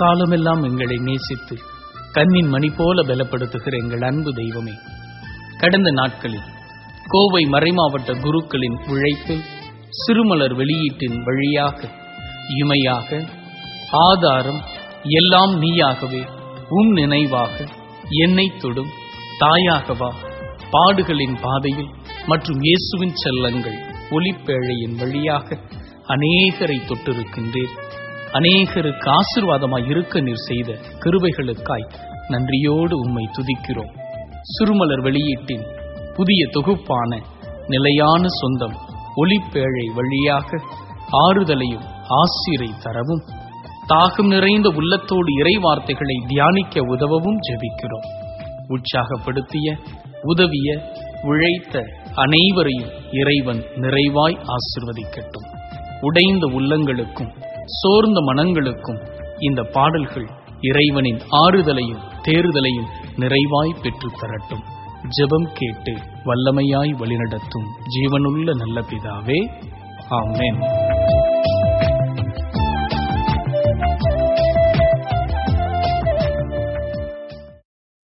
காலமெல்லாம் எங்களை நேசித்து கண்ணின் மணி போல பலப்படுத்துகிற எங்கள் அன்பு தெய்வமே கடந்த நாட்களில் கோவை மறைமாவட்ட குருக்களின் உழைப்பில் சிறுமலர் வெளியீட்டின் வழியாக இமையாக ஆதாரம் எல்லாம் நீயாகவே உம் நினைவாக என்னை தொடும் தாயாகவா பாடுகளின் பாதையில் மற்றும் இயேசுவின் செல்லங்கள் ஒளிப்பேழையின் வழியாக அநேகரை தொட்டிருக்கின்றீர் அநேகருக்கு ஆசிர்வாதமாய் இருக்க நீர் செய்த கிருபைகளுக்காய் நன்றியோடு உம்மை துதிக்கிறோம் சிறுமலர் வெளியீட்டின் புதிய தொகுப்பான நிலையான சொந்தம் ஒளிப்பேழை வழியாக ஆறுதலையும் ஆசிரை தரவும் தாகம் நிறைந்த உள்ளத்தோடு இறை வார்த்தைகளை தியானிக்க உதவவும் ஜெபிக்கிறோம் உற்சாகப்படுத்திய உதவிய உழைத்த அனைவரையும் இறைவன் நிறைவாய் ஆசிர்வதிக்கட்டும் உடைந்த உள்ளங்களுக்கும் சோர்ந்த மனங்களுக்கும் இந்த பாடல்கள் இறைவனின் ஆறுதலையும் தேறுதலையும் நிறைவாய் பெற்றுத் தரட்டும் ஜெபம் கேட்டு வல்லமையாய் வழிநடத்தும் ஜீவனுள்ள நல்ல பிதாவே ஆமென்